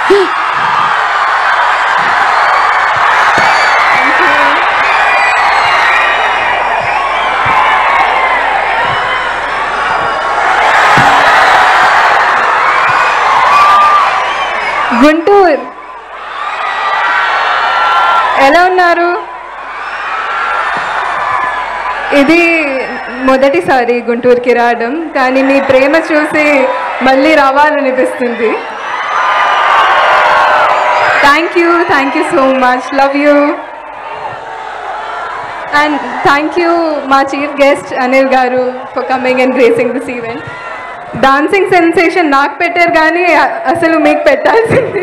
గుంటూరు ఎలా ఉన్నారు ఇది మొదటిసారి గుంటూరుకి రావడం కానీ మీ ప్రేమ చూసి మళ్ళీ రావాలనిపిస్తుంది thank you thank you so much love you and thank you మా chief guest Anil garu for coming and gracing this event dancing sensation నాకు పెట్టారు కానీ అ- అసలు మీకు పెట్టాల్సింది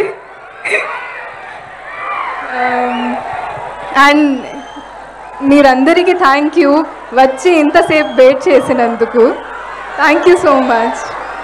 అండ్ మీరందరికీ థ్యాంక్ యూ వచ్చి ఇంతసేపు వెయిట్ చేసినందుకు thank you so much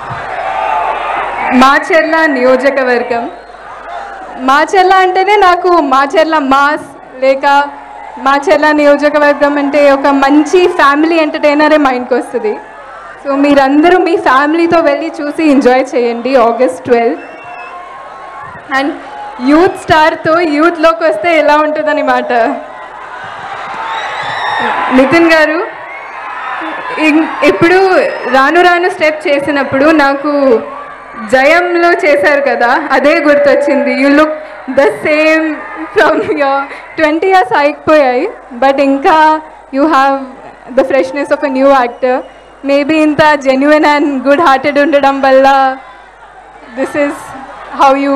Macherla నియోజకవర్గం మాచెర్ల అంటేనే నాకు మాచెర్ల మాస్ లేక మాచెర్ల నియోజకవర్గం అంటే ఒక మంచి ఫ్యామిలీ ఎంటర్టైనరే మైండ్కి వస్తుంది సో మీరందరూ మీ ఫ్యామిలీతో వెళ్ళి చూసి ఎంజాయ్ చేయండి ఆగస్ట్ ట్వెల్త్ అండ్ యూత్ స్టార్తో యూత్లోకి వస్తే ఎలా ఉంటుందని మాట నితిన్ గారు ఇం- ఇప్పుడు రాను రాను స్టెప్ చేసినప్పుడు నాకు జయంలో చేశారు కదా అదే గుర్తొచ్చింది you look the same from your twenty years అయిపోయాయి బట్ ఇంకా you have the freshness of a new actor maybe ఇంత జెన్యున్ అండ్ గుడ్ హార్టెడ్ ఉండడం వల్ల this is how you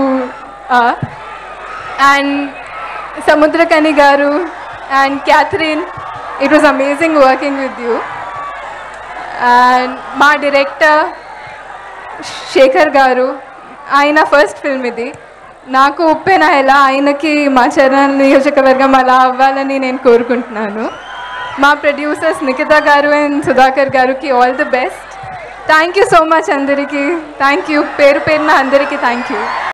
and Samuthirakani garu and Catherine it was amazing working with you and మా director Shekhar garu ఆయన first film ఇది నాకు ఉప్పెన ఎలా ఆయనకి మా చరణ్ నియోజకవర్గం అలా అవ్వాలని నేను కోరుకుంటున్నాను మా ప్రొడ్యూసర్స్ నిఖిత గారు అండ్ సుధాకర్ గారికి all the best thank you so much అందరికీ థ్యాంక్ యూ పేరు పేరున అందరికీ థ్యాంక్ యూ